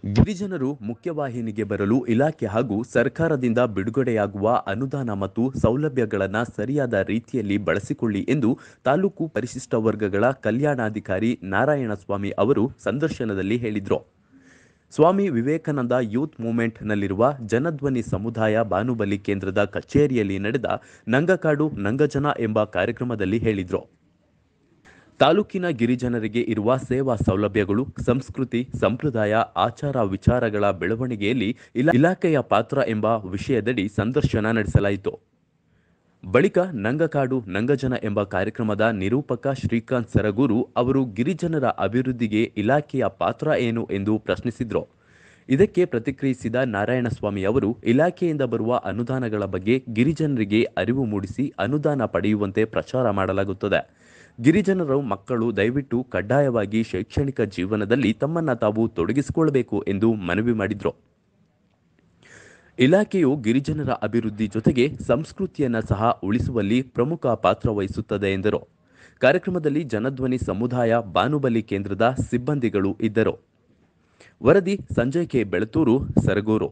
ಗಿರಿಜನರು ಮುಖ್ಯವಾಹಿನಿಗೆ ಬರಲು ಇಲಾಖೆ ಹಾಗೂ ಸರ್ಕಾರದಿಂದ ಬಿಡುಗಡೆಯಾಗುವ ಅನುದಾನ ಮತ್ತು ಸೌಲಭ್ಯಗಳನ್ನು ಸರಿಯಾದ ರೀತಿಯಲ್ಲಿ ಬಳಸಿಕೊಳ್ಳಿ ಎಂದು ತಾಲೂಕು ಪರಿಶಿಷ್ಟ ವರ್ಗಗಳ ಕಲ್ಯಾಣಾಧಿಕಾರಿ ನಾರಾಯಣಸ್ವಾಮಿ ಅವರು ಸಂದರ್ಶನದಲ್ಲಿ ಹೇಳಿದರು ಸ್ವಾಮಿ ವಿವೇಕಾನಂದ ಯೂತ್ ಮೂವ್ಮೆಂಟ್ನಲ್ಲಿರುವ ಜನಧ್ವನಿ ಸಮುದಾಯ ಬಾನುಬಲಿ ಕೇಂದ್ರದ ಕಚೇರಿಯಲ್ಲಿ ನಡೆದ ನಂಗಕಾಡು ನಂಗಜನ ಎಂಬ ಕಾರ್ಯಕ್ರಮದಲ್ಲಿ ಹೇಳಿದರು ತಾಲೂಕಿನ ಗಿರಿಜನರಿಗೆ ಇರುವ ಸೇವಾ ಸೌಲಭ್ಯಗಳು ಸಂಸ್ಕೃತಿ ಸಂಪ್ರದಾಯ ಆಚಾರ ವಿಚಾರಗಳ ಬೆಳವಣಿಗೆಯಲ್ಲಿ ಇಲಾ- ಇಲಾಖೆಯ ಪಾತ್ರ ಎಂಬ ವಿಷಯದಡಿ ಸಂದರ್ಶನ ನಡೆಸಲಾಯಿತು ಬಳಿಕ ನಂಗಕಾಡು ನಂಗಜನ ಎಂಬ ಕಾರ್ಯಕ್ರಮದ ನಿರೂಪಕ ಶ್ರೀಕಾಂತ್ ಸರಗೂರು ಅವರು ಗಿರಿಜನರ ಅಭಿವೃದ್ಧಿಗೆ ಇಲಾಖೆಯ ಪಾತ್ರ ಏನು ಎಂದು ಪ್ರಶ್ನಿಸಿದ್ರು ಇದಕ್ಕೆ ಪ್ರತಿಕ್ರಿಯಿಸಿದ ನಾರಾಯಣಸ್ವಾಮಿ ಅವರು ಇಲಾಖೆಯಿಂದ ಬರುವ ಅನುದಾನಗಳ ಬಗ್ಗೆ ಗಿರಿಜನರಿಗೆ ಅರಿವು ಮೂಡಿಸಿ ಅನುದಾನ ಪಡೆಯುವಂತೆ ಪ್ರಚಾರ ಮಾಡಲಾಗುತ್ತದೆ ಗಿರಿಜನರು ಮಕ್ಕಳು ದಯವಿಟ್ಟು ಕಡ್ಡಾಯವಾಗಿ ಶೈಕ್ಷಣಿಕ ಜೀವನದಲ್ಲಿ ತಮ್ಮನ್ನ ತಾವು ತೊಡಗಿಸಿಕೊಳ್ಳಬೇಕು ಎಂದು ಮನವಿ ಮಾಡಿದ್ರು ಇಲಾಖೆಯು ಗಿರಿಜನರ ಅಭಿವೃದ್ಧಿ ಜೊತೆಗೆ ಸಂಸ್ಕೃತಿಯನ್ನ ಸಹ ಉಳಿಸುವಲ್ಲಿ ಪ್ರಮುಖ ಪಾತ್ರ ವಹಿಸುತ್ತದೆ ಎಂದರು ಕಾರ್ಯಕ್ರಮದಲ್ಲಿ ಜನಧ್ವನಿ ಸಮುದಾಯ ಬಾನುಬಲಿ ಕೇಂದ್ರದ ಸಿಬ್ಬಂದಿಗಳು ಇದ್ದರು ವರದಿ ಸಂಜಯ್ ಕೆ ಬೆಳತೂರು ಸರಗೂರು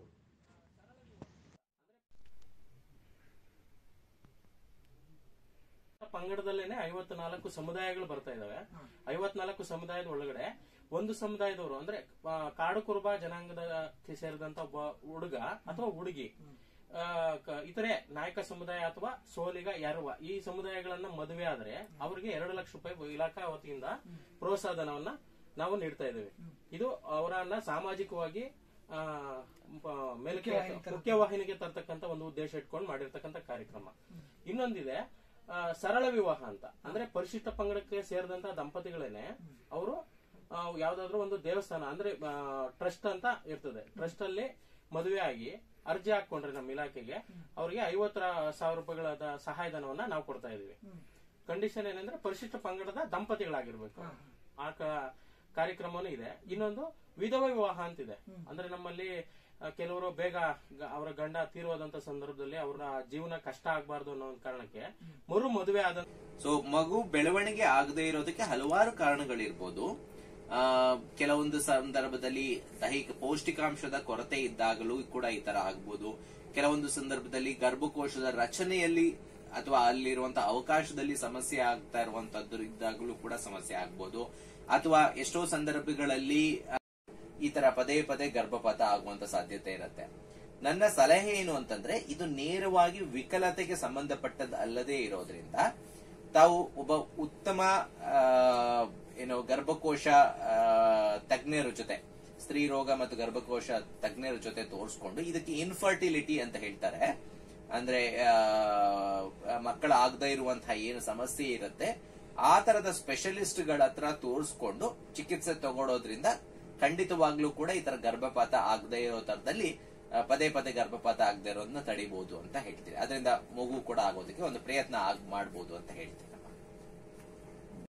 ಪಂಗಡದಲ್ಲೇನೆ ಐವತ್ನಾಲ್ಕು ಸಮುದಾಯಗಳು ಬರ್ತಾ ಇದಾವೆ ಐವತ್ನಾಲ್ಕು ಸಮುದಾಯದ ಒಳಗಡೆ ಒಂದು ಸಮುದಾಯದವರು ಅಂದ್ರೆ ಆ, ಕಾಡು ಕುರುಬ ಜನಾಂಗದಕ್ಕೆ ಸೇರಿದಂತ ಒಬ್ಬ ಹುಡುಗ ಅಥವಾ ಹುಡುಗಿ ಆ, ಕ- ಇತರೆ ನಾಯಕ ಸಮುದಾಯ ಅಥವಾ ಸೋಲಿಗ ಯಾರುವ ಈ ಸಮುದಾಯಗಳನ್ನ ಮದುವೆ ಆದ್ರೆ ಅವರಿಗೆ ಎರಡು ಲಕ್ಷ ರೂಪಾಯಿ ಇಲಾಖಾ ವತಿಯಿಂದ ಪ್ರೋತ್ಸಾಹಧನವನ್ನ ನಾವು ನೀಡ್ತಾ ಇದ್ದೇವೆ ಇದು ಅವರನ್ನ ಸಾಮಾಜಿಕವಾಗಿ ಆ, ಪ- ಮೇಲಕ್ಕೆ ಮುಖ್ಯವಾಹಿನಿಗೆ ತರ್ತಕ್ಕಂತ ಒಂದು ಉದ್ದೇಶ ಇಟ್ಕೊಂಡು ಮಾಡಿರ್ತಕ್ಕಂಥ ಕಾರ್ಯಕ್ರಮ ಇನ್ನೊಂದಿದೆ ಆ, ಸರಳ ವಿವಾಹ ಅಂತ ಅಂದ್ರೆ ಪರಿಶಿಷ್ಟ ಪಂಗಡಕ್ಕೆ ಸೇರಿದಂತ ದಂಪತಿಗಳೇನೆ ಅವರು ಯಾವ್ದಾದ್ರು ಒಂದು ದೇವಸ್ಥಾನ ಅಂದ್ರೆ ಟ್ರಸ್ಟ್ ಅಂತ ಇರ್ತದೆ ಟ್ರಸ್ಟ್ ಅಲ್ಲಿ ಮದುವೆ ಆಗಿ ಅರ್ಜಿ ಹಾಕೊಂಡ್ರೆ ನಮ್ಮ ಇಲಾಖೆಗೆ ಅವರಿಗೆ ಐವತ್ತರ ಸಾವಿರ ರೂಪಾಯಿಗಳ ಸಹಾಯಧನವನ್ನ ನಾವು ಕೊಡ್ತಾ ಇದೀವಿ ಕಂಡೀಷನ್ ಏನಂದ್ರೆ ಪರಿಶಿಷ್ಟ ಪಂಗಡದ ದಂಪತಿಗಳಾಗಿರ್ಬೇಕು ಆ ಕ- ಕಾರ್ಯಕ್ರಮನೂ ಇದೆ ಇನ್ನೊಂದು ವಿಧವ ವಿವಾಹ ಅಂತಿದೆ ಅಂದ್ರೆ ನಮ್ಮಲ್ಲಿ ಆ, ಕೆಲವರು ಬೇಗ ಗ- ಅವರ ಗಂಡ ತೀರೋದಂತ ಸಂದರ್ಭದಲ್ಲಿ ಅವರ ಜೀವನ ಕಷ್ಟ ಆಗ್ಬಾರ್ದು ಅನ್ನೋ ಒಂದು ಕಾರಣಕ್ಕೆ ಮರು ಮದುವೆ ಆದ ಸೊ ಮಗು ಬೆಳವಣಿಗೆ ಆಗದೇ ಇರೋದಕ್ಕೆ ಹಲವಾರು ಕಾರಣಗಳಿರ್ಬೋದು ಆ, ಕೆಲವೊಂದು ಸಂದರ್ಭದಲ್ಲಿ ದೈಹಿಕ ಪೌಷ್ಟಿಕಾಂಶದ ಕೊರತೆ ಇದ್ದಾಗಲೂ ಕೂಡ ಈ ತರ ಆಗ್ಬೋದು ಕೆಲವೊಂದು ಸಂದರ್ಭದಲ್ಲಿ ಗರ್ಭಕೋಶದ ರಚನೆಯಲ್ಲಿ ಅಥವಾ ಅಲ್ಲಿರುವಂತಹ ಅವಕಾಶದಲ್ಲಿ ಸಮಸ್ಯೆ ಆಗ್ತಾ ಇರುವಂತದ್ದು ಇದ್ದಾಗಲೂ ಕೂಡ ಸಮಸ್ಯೆ ಆಗ್ಬೋದು ಅಥವಾ ಎಷ್ಟೋ ಸಂದರ್ಭಗಳಲ್ಲಿ ಆ, ಈ ತರ ಪದೇ ಪದೇ ಗರ್ಭಪಾತ ಆಗುವಂತ ಸಾಧ್ಯತೆ ಇರುತ್ತೆ ನನ್ನ ಸಲಹೆ ಏನು ಅಂತಂದ್ರೆ ಇದು ನೇರವಾಗಿ ವಿಕಲತೆಗೆ ಸಂಬಂಧಪಟ್ಟದ್ದು ಅಲ್ಲದೆ ಇರೋದ್ರಿಂದ ತಾವು ಒಬ್ಬ ಉತ್ತಮ ಆ, ಏನು ಗರ್ಭಕೋಶ ಆ, ತಜ್ಞರ ಜೊತೆ ಸ್ತ್ರೀ ರೋಗ ಮತ್ತು ಗರ್ಭಕೋಶ ತಜ್ಞರ ಜೊತೆ ತೋರಿಸ್ಕೊಂಡು ಇದಕ್ಕೆ ಇನ್ಫರ್ಟಿಲಿಟಿ ಅಂತ ಹೇಳ್ತಾರೆ ಅಂದ್ರೆ ಆ, ಮಕ್ಕಳ ಆಗದೇ ಇರುವಂತಹ ಏನು ಸಮಸ್ಯೆ ಇರುತ್ತೆ ಆ ತರದ ಸ್ಪೆಷಲಿಸ್ಟ್ ಗಳ ಹತ್ರ ತೋರಿಸ್ಕೊಂಡು ಚಿಕಿತ್ಸೆ ತಗೊಳೋದ್ರಿಂದ ಖಂಡಿತವಾಗ್ಲೂ ಕೂಡ ಈ ತರ ಗರ್ಭಪಾತ ಆಗದೆ ಇರೋ ತರದಲ್ಲಿ ಆ, ಪದೇ ಪದೇ ಗರ್ಭಪಾತ ಆಗದೆ ಇರೋದನ್ನ ತಡಿಬಹುದು ಅಂತ ಹೇಳ್ತೀವಿ ಅದರಿಂದ ಮಗು ಕೂಡ ಆಗೋದಕ್ಕೆ ಒಂದು ಪ್ರಯತ್ನ ಆಗ್ ಮಾಡ್ಬೋದು ಅಂತ ಹೇಳ್ತೀವಿ